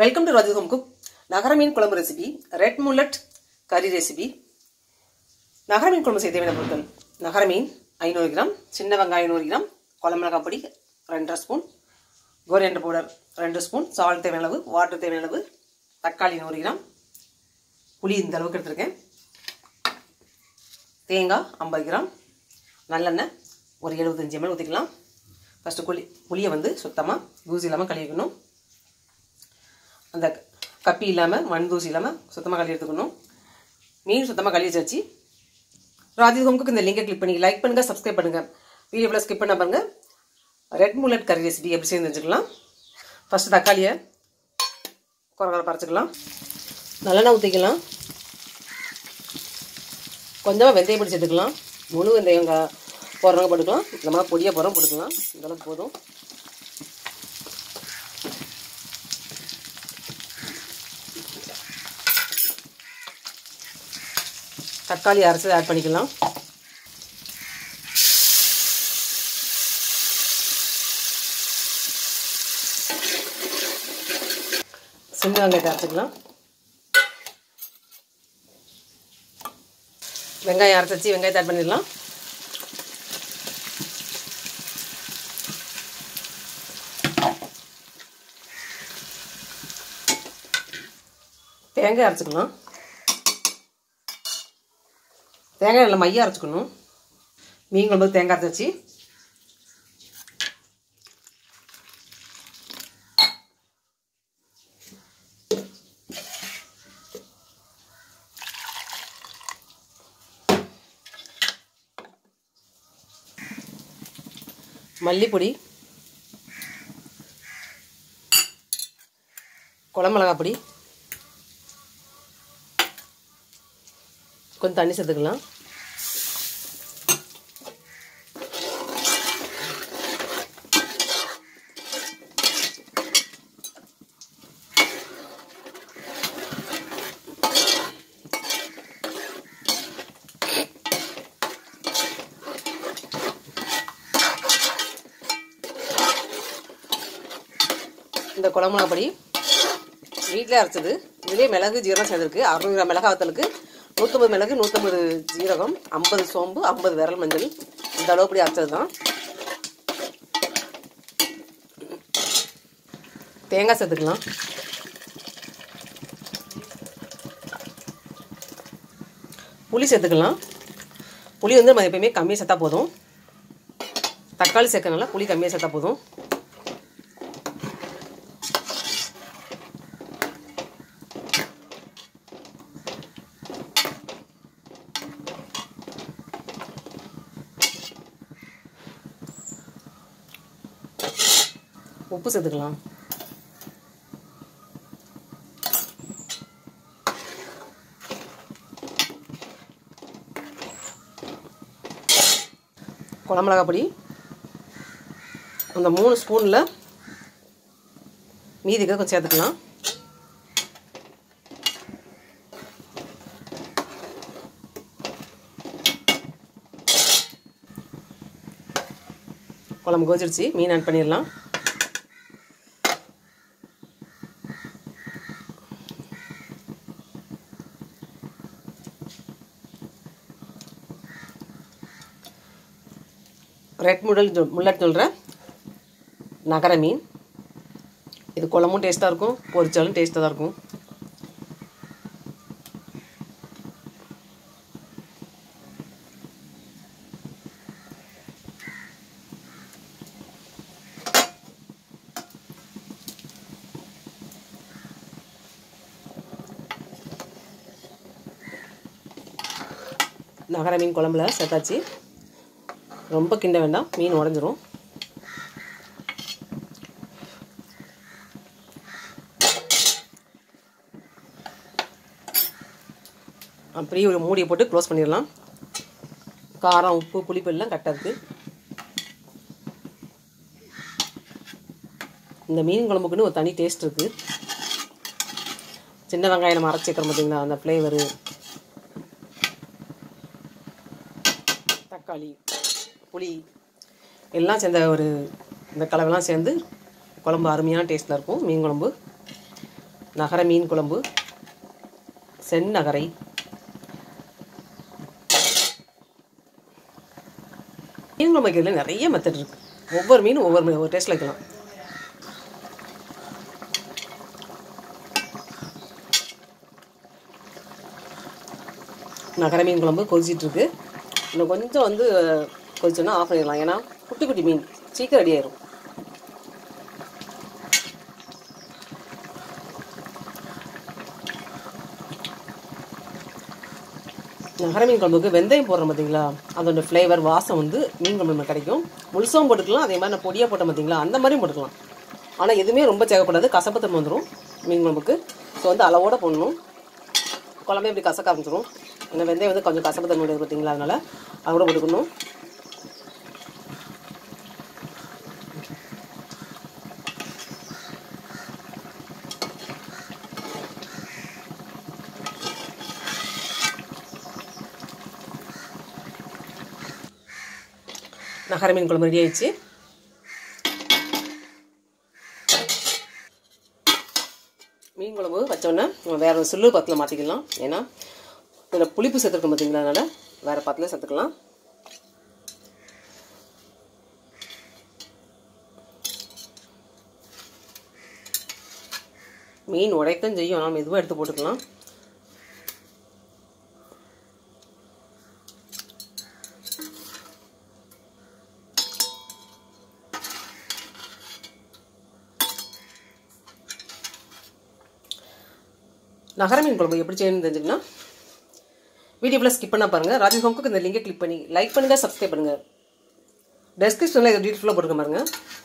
welcome to Raju home cook நகர மீன் குழம்பு ரெசிபி ரெட் முல்லட் கறி ரெசிபி நகர மீன் குழம்பு செய்ய தேவையான பொருட்கள் நகர மீன் ஐநூறு கிராம் சின்ன வெங்காயம் நூறு கிராம் குழம்புலகாய் பொடி ரெண்டரை ஸ்பூன் கோரியண்டர் பவுடர் ரெண்டு ஸ்பூன் சால்ட் தேவையான அளவு வாட்டர் தேவையான அளவு தக்காளி நூறு கிராம் புளி இந்த அளவுக்கு எடுத்திருக்கேன் தேங்காய் ஐம்பது கிராம் நல்லெண்ணெய் ஒரு எழுபத்தஞ்சி எம்எல் ஊற்றிக்கலாம் ஃபஸ்ட்டு புளி புளியை வந்து சுத்தமாக தூசி இல்லாமல் கழுவிக்கணும் அந்த கப்பி இல்லாமல் மண் தூசி இல்லாமல் சுத்தமாக கழுவி எடுத்துக்கணும் மீன் சுத்தமாக கழுவி வச்சாச்சு ராஜி ஹோம்க்கு இந்த லிங்கை கிளிக் பண்ணி லைக் பண்ணுங்கள் சப்ஸ்கிரைப் பண்ணுங்கள் வீடியோவில் ஸ்கிப் பண்ண பாருங்கள் ரெட் முல்லட் கறி ரெசிபி எப்படி செய்து தெரிஞ்சுக்கலாம் ஃபஸ்ட்டு தக்காளியை குறை குறை பறச்சிக்கலாம் நல்லெண்ணெய் ஊற்றிக்கலாம் கொஞ்சமாக வெந்தயம் பொடி சேர்த்துக்கலாம் முழு வெந்தயம் க- போடுறவங்க போட்டுக்கலாம் இந்த மாதிரி பொடியாக போடுறோம் போட்டுக்கலாம் இந்த அளவுக்கு போதும் தக்காளி அரைச்சி ஆட் பண்ணிக்கலாம் சின்ன வெங்காயத்தை அரைச்சிக்கலாம் வெங்காயம் அரைச்சி வச்சு வெங்காயத்தை ஆட் பண்ணிடலாம் தேங்காய் அரைச்சிக்கலாம் தேங்காய் நல்லா மையாக அரைச்சிக்கணும் மீன் குழம்பு தேங்காய் அரைச்சி வச்சு மல்லிப்பொடி குழம்புலகா பொடி கொஞ்சம் தண்ணி சேர்த்துக்கலாம் இந்த குழம்புலா பொடி வீட்டிலே அரைச்சது இதுலேயே மிளகு ஜீரகம் சேர்ந்துருக்கு அறுநூறு கிராம் மிளகா வத்தலுக்கு நூற்றம்பது மிளகு நூற்றம்பது ஜீரகம் ஐம்பது சோம்பு ஐம்பது விரல் மஞ்சள் இந்த அளவு பொடி அரைச்சது தான் தேங்காய் சேர்த்துக்கலாம் புளி சேர்த்துக்கலாம் புளி வந்து நம்ம எப்பயுமே கம்மியாக சேர்த்தா போதும் தக்காளி சேர்க்கறனால புளி கம்மியாக சேர்த்தா போதும் உப்பு சேர்த்துக்கலாம் குழம்புலகா பொடி அந்த மூணு ஸ்பூனில் மீதிக்கு கொஞ்சம் சேர்த்துக்கலாம் குழம்பு கொதிச்சிருச்சு மீன் ஆட் பண்ணிடலாம் ரெட் முடல் முல்லட் சொல்கிற நகர மீன் இது குழம்பும் டேஸ்ட்டாக இருக்கும் பொரிச்சாலும் டேஸ்ட்டாக தான் இருக்கும் நகர மீன் குழம்புல சேர்த்தாச்சு ரொம்ப கிண்ட வேண்டாம் மீன் உடஞ்சிரும் அப்படியே ஒரு மூடியை போட்டு க்ளோஸ் பண்ணிடலாம் காரம் உப்பு புளிப்பு எல்லாம் கரெக்டாக இருக்குது இந்த மீன் குழம்புக்குன்னு ஒரு தனி டேஸ்ட் இருக்குது சின்ன வெங்காயம் நம்ம அரைச்சி வைக்கிறோம் பார்த்தீங்களா அந்த ஃப்ளேவரு தக்காளி புளி எல்லாம் சேர்ந்த ஒரு இந்த கலவைலாம் சேர்ந்து குழம்பு அருமையான டேஸ்ட்டில் இருக்கும் மீன் குழம்பு நகர மீன் குழம்பு செந்நகரை மீன் குழம்பு வைக்கிறதுல நிறைய மெத்தட் இருக்குது ஒவ்வொரு மீனும் ஒவ்வொரு மீன் ஒவ்வொரு டேஸ்ட்டில் வைக்கலாம் நகர மீன் குழம்பு கொதிச்சிட்டு இருக்கு இன்னும் கொஞ்சம் வந்து கொதிச்சோன்னா ஆஃப் பண்ணிடலாம் ஏன்னா குட்டி குட்டி மீன் சீக்கிரம் ரெடி ஆயிரும் நகர மீன் குழம்புக்கு வெந்தயம் போடுறோம் பார்த்தீங்களா அதோட ஃப்ளேவர் வாசம் வந்து மீன் குழம்பு நமக்கு கிடைக்கும் முழுசாவும் போட்டுக்கலாம் அதே மாதிரி நான் பொடியாக போட்டேன் பார்த்தீங்களா அந்த மாதிரியும் போட்டுக்கலாம் ஆனால் எதுவுமே ரொம்ப தேவைப்படாது கசப்பு தன்மை வந்துடும் மீன் குழம்புக்கு ஸோ வந்து அளவோட போடணும் குழம்பே இப்படி கசக்க ஆரம்பிச்சிடும் ஏன்னா வெந்தயம் வந்து கொஞ்சம் கசப்பு தன்மை உடையது பார்த்தீங்களா அதனால் அதோட போட்டுக்கணும் நகர மீன் குழம்பு ரெடி ஆயிடுச்சு மீன் குழம்பு வச்சோன்னே நம்ம வேற ஒரு சில்லு பாத்தில் மாற்றிக்கலாம் ஏன்னா இதில் புளிப்பு சேர்த்துருக்கோம் பார்த்தீங்களா அதனால் வேறு பாத்தில் சேர்த்துக்கலாம் மீன் உடைத்தான் செய்யும் ஆனால் மெதுவாக எடுத்து போட்டுக்கலாம் நகர மீன் குழம்பு எப்படி செய்யணும்னு தெரிஞ்சுக்கன்னா வீடியோவில் ஸ்கிப் பண்ண பாருங்கள் ராஜேஷ் ஹோம்க்கு இந்த லிங்கை கிளிக் பண்ணி லைக் பண்ணுங்கள் சப்ஸ்கிரைப் பண்ணுங்கள் டெஸ்கிரிப்ஷனில் இது டீட்டெயிலாக போட்டுக்க பாருங்க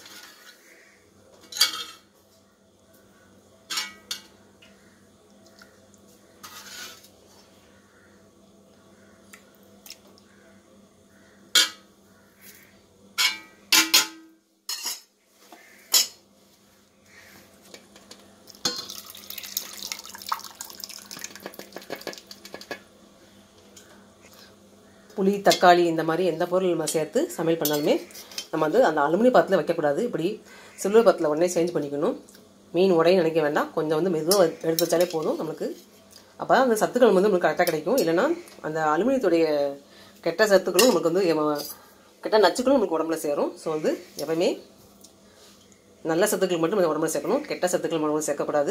புளி தக்காளி இந்த மாதிரி எந்த பொருள் நம்ம சேர்த்து சமையல் பண்ணாலுமே நம்ம வந்து அந்த அலுமினிய பாத்திரத்தில் வைக்கக்கூடாது இப்படி சில்வர் பாத்திரத்தில் உடனே சேஞ்ச் பண்ணிக்கணும் மீன் உடையும் நினைக்க வேண்டாம் கொஞ்சம் வந்து மெதுவாக எடுத்து வச்சாலே போதும் நம்மளுக்கு அப்போ அந்த சத்துக்கள் வந்து நம்மளுக்கு கரெக்டாக கிடைக்கும் இல்லைன்னா அந்த அலுமினியத்துடைய கெட்ட சத்துக்களும் நமக்கு வந்து எம- கெட்ட நச்சுக்களும் நமக்கு உடம்புல சேரும் ஸோ வந்து எப்பவுமே நல்ல சத்துக்கள் மட்டும் நம்ம உடம்புல சேர்க்கணும் கெட்ட சத்துக்கள் நம்ம உடம்புல சேர்க்கக்கூடாது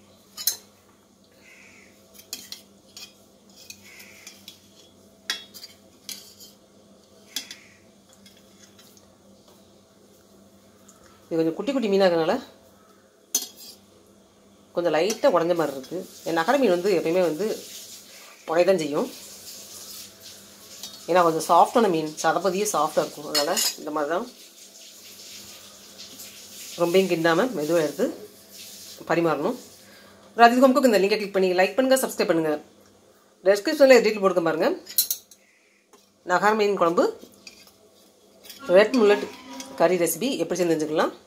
இது கொஞ்சம் குட்டி குட்டி மீனாக இருக்கனால கொஞ்சம் லைட்டாக உடஞ்ச மாதிரி இருக்குது என் நகர மீன் வந்து எப்பயுமே வந்து உடையதான் செய்யும் ஏன்னா கொஞ்சம் சாஃப்டான மீன் சதப்பதியே சாஃப்டாக இருக்கும் அதனால் இந்த மாதிரி தான் ரொம்பவும் கிண்டாமல் மெதுவாக எடுத்து பரிமாறணும் ராஜித் ஹோம்க்கு இந்த லிங்கை கிளிக் பண்ணி லைக் பண்ணுங்கள் சப்ஸ்கிரைப் பண்ணுங்கள் டெஸ்கிரிப்ஷனில் டீட்டெயில் போட்டுக்க பாருங்கள் நகர மீன் குழம்பு ரெட் முல்லட் கறி ரெசிபி எப்படி செஞ்சு தெரிஞ்சுக்கலாம்